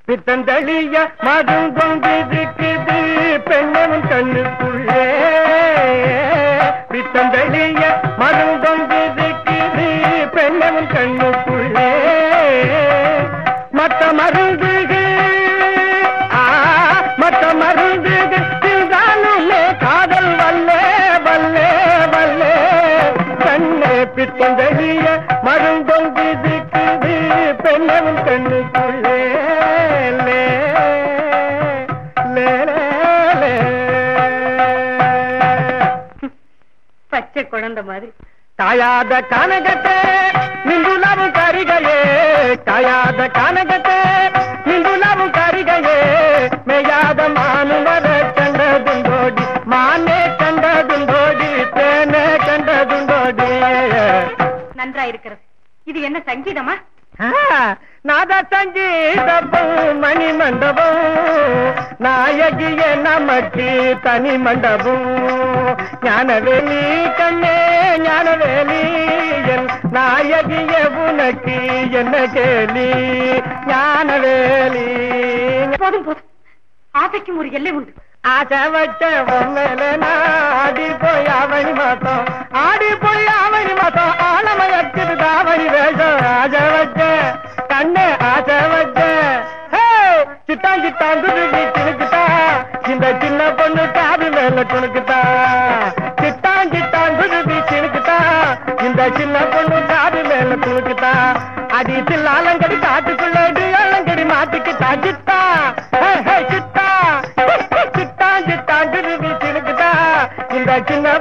பித்தந்தளிய மருந்தொந்திருக்குது பெண்ணவன் கண்ணுக்குள்ளே பித்தந்தளிய மருந்தொந்திருக்குது பெண்ணவன் கண்ணுக்குள்ளே மற்ற மருந்துகள் ஆ, மற்ற மருந்துகள் தின்றாலுமே காதல் வல்லே வல்லே வல்லே கண்ணே பித்தந்தளிய மருந்தொந்திருக்குது பெண்ணவன் கண்ணுக்குள்ளே லே, லே, லே, லே. பச்சை குழந்தை மாதிரி காயாத கானகத்தே நிந்துலாவும் கரிகையே காயாத கானகத்தே நிந்துலாவும் கரிகையே மேயாத மானு வர கண்டதுண்டோடி மானே கண்டதுண்டோடி தேனே கண்டதுண்டோடி நன்றா இருக்கிறது இது என்ன சங்கீதமா நாத சங்கீதப்பம் மணி மண்டபம் நாயகிய நமக்கு தனி மண்டபம் ஞானவேலி கண்ணே ஞானவேலி என் நாயகிய உனக்கு என்ன கேலி ஞானவேலி போதும் போதும் ஆசைக்கும் ஒரு எல்லை உண்டு ஆசை வச்ச பொம்மல ஆடி போய் அவனி மாத்தம் ஆடி போய் அவனி மாத்தம் ஆழமயக்குது தாவணி வேஷம் ஆசை வச்ச கண்ணு ஆசை வச்ச ஹே, சிட்டான் சிட்டான் துருவி சினுக்குதா இந்த சின்ன பொண்ணு காது மேல துணுக்குதா சிட்டான் சிட்டான் துருவி சினுக்குதா இந்த சின்ன பொண்ணு காது மேல துணுக்குதா அடி சில்லாலங்கடி காட்டுக்குள்ள அலங்கடி மாட்டுக்குதா சித்தா ஹே, ஹே, சித்தா சிட்டான் சிட்டான் துருவி சினுக்குதா இந்த சின்ன